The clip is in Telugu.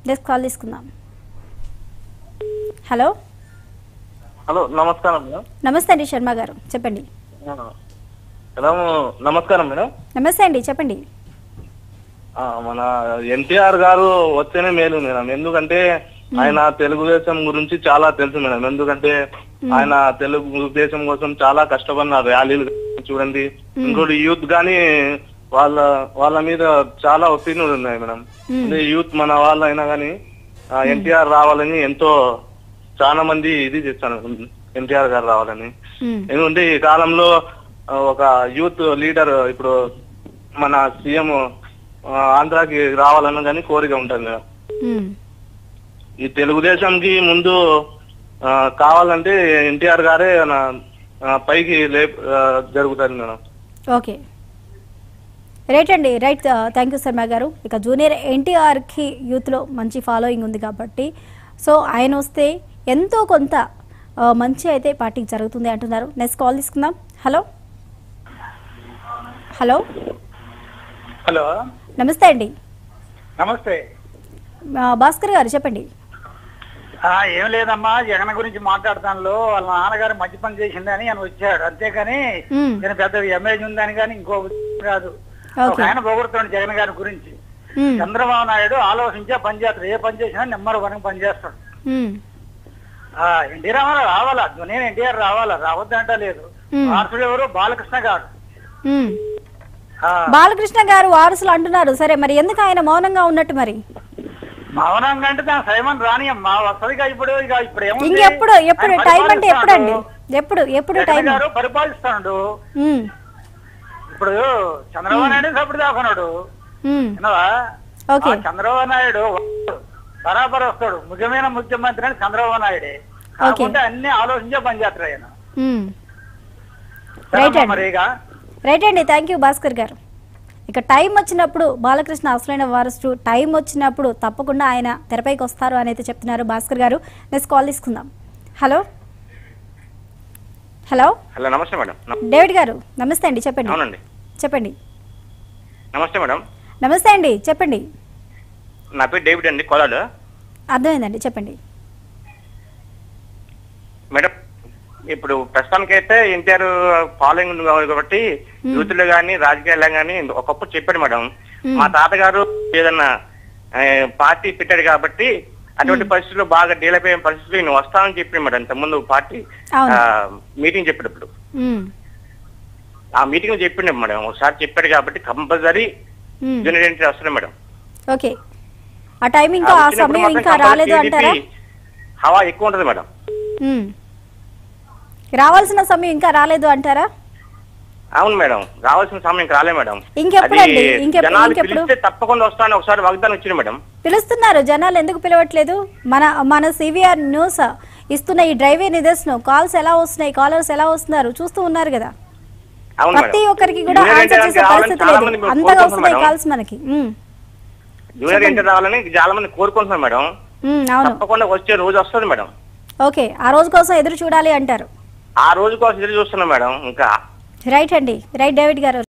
నెక్స్ట్ కాల్ తీసుకుందాం హలో హలో నమస్కారం మేడం నమస్తే అండి శర్మ గారు చెప్పండి మేడం నమస్కారం మేడం నమస్తే అండి చెప్పండి ఆ, మన ఎన్టీఆర్ గారు వస్తేనే మేలు మేడం ఎందుకంటే ఆయన తెలుగుదేశం గురించి చాలా తెలుసు మేడం ఎందుకంటే ఆయన తెలుగుదేశం కోసం చాలా కష్టపడినారు ర్యాలీలు చూడండి ఇంకోటి యూత్ గాని వాళ్ళ వాళ్ళ మీద చాలా ఒపీనియన్ ఉన్నాయి మేడం అంటే యూత్ మన వాళ్ళు అయినా కానీ ఎన్టీఆర్ రావాలని ఎంతో చాలా మంది ఇది చేస్తాను ఎన్టీఆర్ గారు రావాలని మ్మ్. ఎందుకంటే ఈ కాలంలో ఆ, ఒక యూత్ లీడర్ ఇప్పుడు మన సీఎం ఆ, ఆంధ్రాకి రావాలన్న కానీ కోరిక ఉంటుంది కదా మ్మ్. ఈ తెలుగుదేశంకి ముందు ఆ, కావాలంటే ఎన్టీఆర్ గారే మన, ఆ, పైకి లే ఆ, జరుగుతుంది మేడం ఓకే రైట్ అండి రైట్ థ్యాంక్ యూ శర్మ గారు ఇక జూనియర్ ఎన్టీఆర్కి యూత్లో మంచి ఫాలోయింగ్ ఉంది కాబట్టి సో ఆయన వస్తే ఎంతో కొంత ఆ, మంచి అయితే పార్టీకి జరుగుతుంది అంటున్నారు నెక్స్ట్ కాల్ తీసుకుందాం హలో హలో హలో నమస్తే అండి నమస్తే ఆ, భాస్కర్ గారు చెప్పండి ఆ, ఏం లేదమ్మా జగన్ గురించి మాట్లాడతాను వాళ్ళ నాన్నగారు మంచి పని చేసిందని ఆయన వచ్చాడు అంతేకాని మ్మ్. నేను పెద్ద ఇమేజ్ ఉందని కానీ ఇంకో ఉద్దేశం కాదు ఒక ఓకే ఆయన పొగుడుతాడు జగన్ గారి గురించి మ్మ్. చంద్రబాబు నాయుడు ఆలోచించే పని చేస్తాడు ఏ పని చేసినా నెంబర్ వన్ పని చేస్తాడు మ్మ్. ఆ, ఎన్టీ రామారావు రావాలా నేను ఎన్టీఆర్ రావాలా రావద్దంట లేదు మ్మ్. వారసుడు ఎవరు బాలకృష్ణ గారు మ్మ్. ఆ, బాలకృష్ణ గారు వారసులు అంటున్నారు సరే మరి ఎందుకు ఆయన మౌనంగా ఉన్నట్టు మరి మౌనంగా అంటే దాని సైమన్ రాని అమ్మా వస్తుందిగా ఇప్పుడు ఇక ఇప్పుడు ఏముంది? ఇంకెప్పుడు ఎప్పుడు ఆయన టైం అంటే ఎప్పుడు అండి పరిపాలిస్తాడు. ఎప్పుడు ఎప్పుడు జగన్ టైం గారు పరిపాలిస్తాడు మ్మ్. ఇప్పుడు చంద్రబాబు నాయుడు సప్పుడు దాకున్నాడు మ్మ్. విన్నావా? ఓకే ఆ చంద్రబాబు నాయుడు బరాబర్ వస్తాడు ముఖ్యమైన ముఖ్యమంత్రి అని చంద్రబాబు నాయుడే కాకుంటే అన్ని ఆలోచించే పని చేస్తాడు ఆయన మ్మ్. రైట్ సరేమ్మా అండి మరి ఇక రైట్ అండి థ్యాంక్ యూ భాస్కర్ గారు ఇక టైం వచ్చినప్పుడు బాలకృష్ణ అసలైన వారసుడు టైం వచ్చినప్పుడు తప్పకుండా ఆయన తెరపైకి వస్తారు అని అయితే చెప్తున్నారు భాస్కర్ గారు నెక్స్ట్ కాల్ తీసుకుందాం హలో హలో హలో నమస్తే మేడం డేవిడ్ గారు నమస్తే అండి చెప్పండి అవునండి చెప్పండి నమస్తే మేడం నమస్తే అండి చెప్పండి నా పేరు డేవిడ్ అండి కోలాడు అర్థమైందండి చెప్పండి మేడం ఇప్పుడు ప్రస్తుతానికి అయితే ఎన్టీఆర్ ఫాలోయింగ్ ఉంది కాబట్టి యూత్ లో గానీ రాజకీయాల్లో గానీ ఒకప్పుడు చెప్పాడు మేడం మా తాతగారు ఏదన్నా ఆ, పార్టీ పెట్టాడు కాబట్టి అటువంటి పరిస్థితుల్లో బాగా డీలప్ అయిన పరిస్థితుల్లో నేను వస్తానని చెప్పాడు మేడం ఇంతకుముందు పార్టీ అవును. మీటింగ్ చెప్పేటప్పుడు మ్మ్. ఆ మీటింగ్ లో చెప్పిండే మేడం ఒకసారి చెప్పాడు కాబట్టి కంపల్సరీ మ్మ్. జూనియర్ ఎన్టీఆర్ వస్తున్నాడు మేడం ఓకే ఆ టైం ఇంకా ఆ వచ్చినప్పుడు సమయం మాత్రం ఇంకా compulsory రాలేదు TDP అంటారా హవా ఎక్కువ ఉంటుంది మేడం మ్మ్. రావాల్సిన సమయం ఇంకా రాలేదు అంటారా అవును మేడం రావాల్సిన సమయం ఇంకా రాలే మేడం ఇంకెప్పుడండి? అది ఇంకెప్పుడు- జనాలు ఇంకెప్పుడు? పిలిస్తే తప్పకుండా వస్తాను ఒకసారి వాగ్దానం వచ్చింది మేడం పిలుస్తున్నారు జనాలు ఎందుకు పిలవట్లేదు మన మన సివిఆర్ న్యూస్ ఇస్తున్న ఈ డ్రైవర్ నిదర్శనం కాల్స్ ఎలా వస్తున్నాయి కాలర్స్ ఎలా వస్తున్నారు చూస్తూ ఉన్నారు కదా అవును ప్రతి మేడం ఒక్కరికి కూడా జూనియర్ ఆన్సర్ ఎన్టీఆర్ చేసే రావాలని పరిస్థితి చాలా లేదు మంది మేము అంతగా కోరుకుంటున్నాం వస్తున్నాయి మేడం. కాల్స్ మనకి ఉమ్, జూనియర్ ఎన్టీఆర్ రావాలని చాలా మంది కోరుకుంటున్నారు మేడం ఉమ్, అవును తప్పకుండా వచ్చే రోజు వస్తుంది మేడం ఓకే ఆ రోజు కోసం ఎదురు చూడాలి అంటారు ఆ రోజు కోసం ఎదురు చూస్తున్నాం మేడం ఇంకా రైట్ అండి రైట్ డేవిడ్ గారు